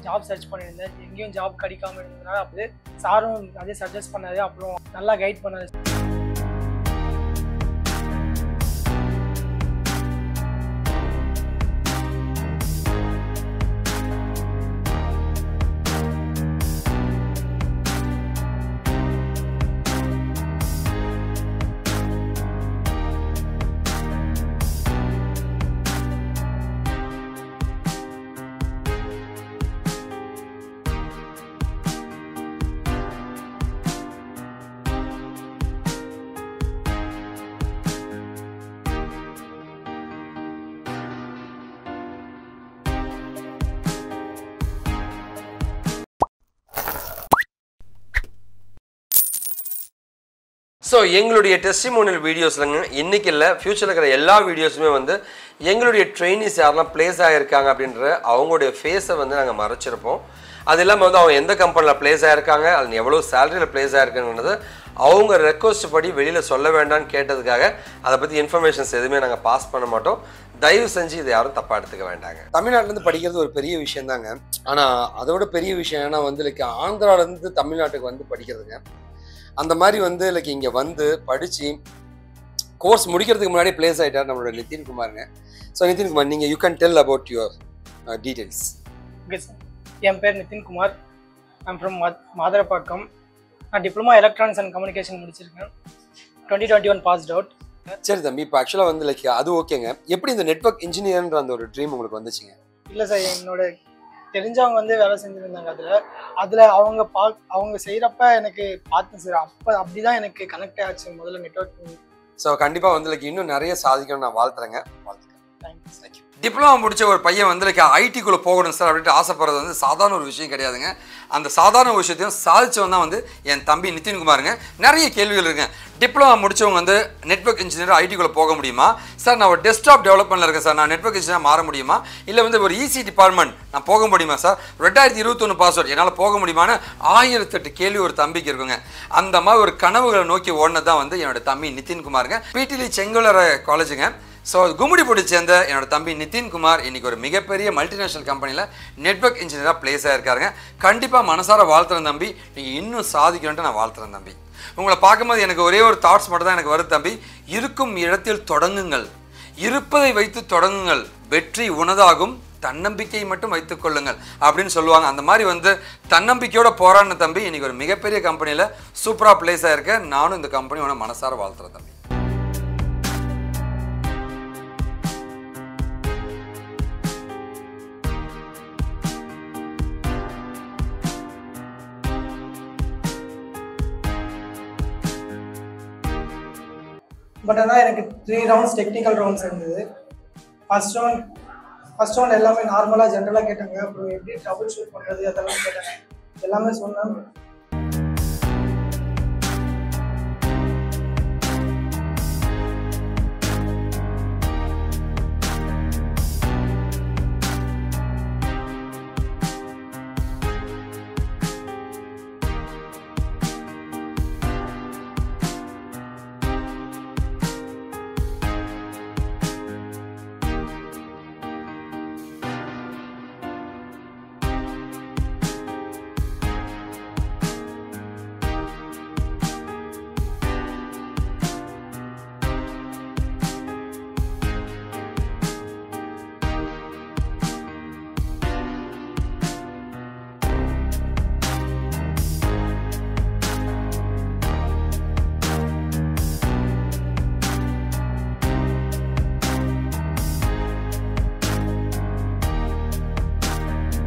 job search பண்ணியிருந்தேன் எங்கேயும் job கிடைக்காம இருந்ததுனால அப்படியே சாரும் அதே சஜஸ்ட் பண்ணாரு அப்புறம் நல்லா கைட் பண்ணாரு ஸோ எங்களுடைய டெஸ்டிமோனியல் வீடியோஸ்லங்க இன்னைக்கு இல்லை ஃப்யூச்சரில் இருக்கிற எல்லா வீடியோஸுமே வந்து எங்களுடைய ட்ரெயினிஸ் யாரெல்லாம் பிளேஸ் ஆகியிருக்காங்க அப்படின்ற அவங்களுடைய ஃபேஸை வந்து நாங்கள் மறைச்சிருப்போம் அது இல்லாமல் வந்து அவங்க எந்த கம்பெனியில் பிளேஸ் ஆகிருக்காங்க அது எவ்வளோ சேலரியில் பிளேஸ் ஆகிருக்குன்றது அவங்க ரெக்வஸ்ட் படி வெளியில் சொல்ல வேண்டாம்னு கேட்டதுக்காக அதை பற்றி இன்ஃபர்மேஷன்ஸ் எதுவுமே நாங்கள் பாஸ் பண்ண மாட்டோம் தயவு செஞ்சு இதை யாரும் தப்பாக எடுத்துக்க வேண்டாங்க தமிழ்நாட்டிலேருந்து படிக்கிறது ஒரு பெரிய விஷயம் தாங்க ஆனால் அதோட பெரிய விஷயம் ஏன்னா வந்து லைக் ஆந்திராலேருந்து தமிழ்நாட்டுக்கு வந்து படிக்கிறதுங்க அந்த மாதிரி வந்து லைக் இங்கே வந்து படித்து கோர்ஸ் முடிக்கிறதுக்கு முன்னாடி பிளேஸ் ஆகிட்டார் நம்மளோட நிதின்குமாருங்க ஸோ நிதின்குமார் நீங்கள் you can tell about your details okay sir என் பேர் நிதின்குமார் ஐம் ஃப்ரம் மாதரப்பாக்கம் நான் டிப்ளமா எலக்ட்ரானிக்ஸ் அண்ட் கம்யூனிகேஷன் முடிச்சிருக்கேன் twenty twenty one passed out சரி தம்பி இப்போ ஆக்சுவலாக வந்து லைக் அது ஓகேங்க எப்படி இந்த நெட்வொர்க் இன்ஜினியர்ன்ற அந்த ஒரு ட்ரீம் உங்களுக்கு வந்துச்சுங்க இல்லை சார் என்னோட தெரிஞ்சவங்க வந்து வேலை செஞ்சுருந்தாங்க அதில் அதில் அவங்க பா அவங்க செய்கிறப்ப எனக்கு பார்த்தேன் சார் அப்போ அப்படி தான் எனக்கு கனெக்ட் ஆச்சு முதல்ல நெட்ஒர்க் ஸோ கண்டிப்பாக வந்து லைக் இன்னும் நிறைய சாதிக்கணும்னு நான் வாழ்த்துறேங்க வாழ்த்துக்கிறேன் தேங்க்ஸ் தேங்க்யூ டிப்ளமா முடிச்ச ஒரு பையன் வந்து லைக் ஐடிக்குள்ளே போகணும் சார் அப்படின்ட்டு ஆசைப்படுறது வந்து சாதாரண ஒரு விஷயம் கிடையாதுங்க அந்த சாதாரண ஒரு விஷயத்தையும் சாதிச்சவன் தான் வந்து என் தம்பி நிதின்குமாருங்க நிறைய கேள்விகள் இருக்குங்க டிப்ளமா முடிச்சவங்க வந்து நெட்வொர்க் இன்ஜினியர் ஐடிக்குள்ளே போக முடியுமா சார் நான் ஒரு டெஸ்க்டாப் டெவலப்மெண்ட்டில் இருக்கேன் சார் நான் நெட்வொர்க் இன்ஜினியர் மாற முடியுமா இல்லை வந்து ஒரு ஈசி டிபார்ட்மெண்ட் நான் போக முடியுமா சார் ரெண்டாயிரத்தி இருபத்தொன்று பாஸ்வேர்ட் என்னால் போக முடியுமான்னு ஆயிரத்தெட்டு கேள்வி ஒரு தம்பிக்கு இருக்குங்க அந்த மாதிரி ஒரு கனவுகளை நோக்கி ஓடினது தான் வந்து என்னோட தம்பி நிதின்குமாருங்க பிடிலி செங்குளர காலேஜுங்க ஸோ கும்மிடிப்பூடி சேர்ந்த என்னோட தம்பி நிதின்குமார் இன்னைக்கு ஒரு மிகப்பெரிய மல்டிநேஷனல் கம்பெனியில் நெட்வொர்க் இன்ஜினியராக பிளேஸ் ஆயிருக்காருங்க கண்டிப்பாக மனசார வாழ்த்துறேன் தம்பி நீங்கள் இன்னும் சாதிக்கணுன்ட்டு நான் வாழ்த்துறேன் தம்பி உங்களை பார்க்கும்போது எனக்கு ஒரே ஒரு தாட்ஸ் மட்டும் தான் எனக்கு வருது தம்பி இருக்கும் இடத்தில் தொடங்குங்கள் இருப்பதை வைத்து தொடங்குங்கள் வெற்றி உனதாகும் தன்னம்பிக்கை மட்டும் வைத்துக் கொள்ளுங்கள் அப்படின்னு சொல்லுவாங்க அந்த மாதிரி வந்து தன்னம்பிக்கையோட போராடின தம்பி இன்னைக்கு ஒரு மிகப்பெரிய கம்பெனியில் சூப்பராக பிளேஸ் ஆயிருக்கேன் நானும் இந்த கம்பெனியோட மனசார வாழ்த்துறேன் தம்பி பட் ஆனால் எனக்கு த்ரீ ரவுண்ட்ஸ் டெக்னிக்கல் ரவுண்ட்ஸ் இருந்தது ஃபர்ஸ்ட் ரவுண்ட் ஃபர்ஸ்ட் ரவுண்ட் எல்லாமே நார்மலாக ஜென்ரலாக கேட்டாங்க அப்புறம் எப்படி ட்ரபிள் ஷூட் பண்ணுறது அதெல்லாம் கேட்டாங்க எல்லாமே சொன்னேன்